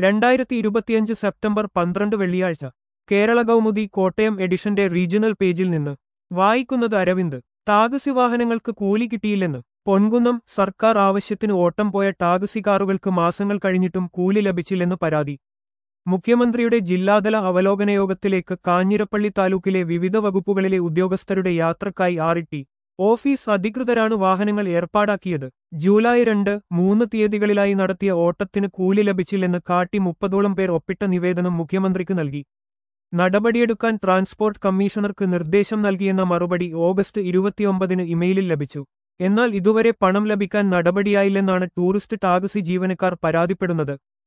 രണ്ടായിരത്തി ഇരുപത്തിയഞ്ച് സെപ്റ്റംബർ പന്ത്രണ്ട് വെള്ളിയാഴ്ച കേരള കൗമുദി കോട്ടയം എഡിഷന്റെ റീജിയണൽ പേജിൽ നിന്ന് വായിക്കുന്നത് അരവിന്ദ് ടാക്സി വാഹനങ്ങൾക്ക് കൂലി കിട്ടിയില്ലെന്ന് പൊൻകുന്നം സർക്കാർ ആവശ്യത്തിന് ഓട്ടം പോയ ടാക്സി കാറുകൾക്ക് മാസങ്ങൾ കഴിഞ്ഞിട്ടും കൂലി ലഭിച്ചില്ലെന്ന് പരാതി മുഖ്യമന്ത്രിയുടെ ജില്ലാതല അവലോകന യോഗത്തിലേക്ക് കാഞ്ഞിരപ്പള്ളി താലൂക്കിലെ വിവിധ വകുപ്പുകളിലെ ഉദ്യോഗസ്ഥരുടെ യാത്രക്കായി ആറിട്ടി ഓഫീസ് അധികൃതരാണ് വാഹനങ്ങൾ ഏർപ്പാടാക്കിയത് ജൂലൈ രണ്ട് മൂന്ന് തീയതികളിലായി നടത്തിയ ഓട്ടത്തിന് കൂലി ലഭിച്ചില്ലെന്ന് കാട്ടി മുപ്പതോളം പേർ ഒപ്പിട്ട നിവേദനം മുഖ്യമന്ത്രിക്ക് നൽകി നടപടിയെടുക്കാൻ ട്രാൻസ്പോർട്ട് കമ്മീഷണർക്ക് നിർദ്ദേശം നൽകിയെന്ന മറുപടി ഓഗസ്റ്റ് ഇരുപത്തിയൊമ്പതിന് ഇമെയിലിൽ ലഭിച്ചു എന്നാൽ ഇതുവരെ പണം ലഭിക്കാൻ നടപടിയായില്ലെന്നാണ് ടൂറിസ്റ്റ് ടാക്സി ജീവനക്കാർ പരാതിപ്പെടുന്നത്